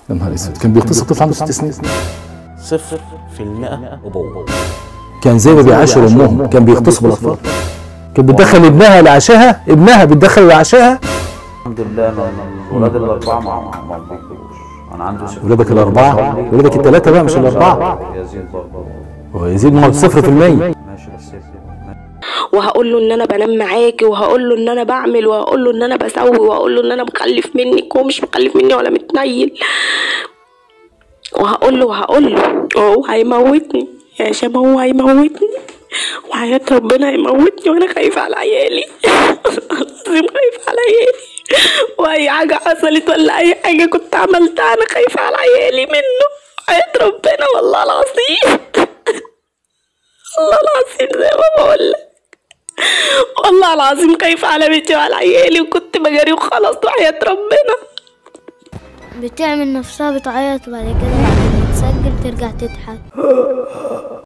يا نهار اسود كان بيغتصب طفل عنده ست سنين صفر في المئة أبوة كان زي ما بيعاشر امهم كان بيغتصب الاطفال كانت بتدخل ابنها لعشاها ابنها بتدخل لعشاها الحمد لله انا الولاد الاربعه ما ما بيكبروش انا عندي ست ولادك الاربعه ولادك الثلاثه بقى مش الاربعه يزيد برضه ويزيد ما هو صفر في المية ماشي بس وهقول له ان انا بنام معاكي وهقول له ان انا بعمل وهقول له ان انا بسوي وهقول له ان انا مخلف منك وهو مش مخلف مني ولا متنيل وهقول له وهقول له هو هيموتني يا شباب هو هيموتني وحياة ربنا هيموتني وانا خايفة على عيالي العظيم خايفة على عيالي واي حاجة حصلت ولا اي حاجة كنت عملتها انا خايفة على عيالي منه حياة ربنا والله العظيم والله العظيم زي ما بقول لك والله العظيم خايفة على بنتي وعلى عيالي وكنت بجري وخلاص وحياة ربنا بتعمل نفسها بتعيط وبعد كده بعد ما تسجل ترجع تضحك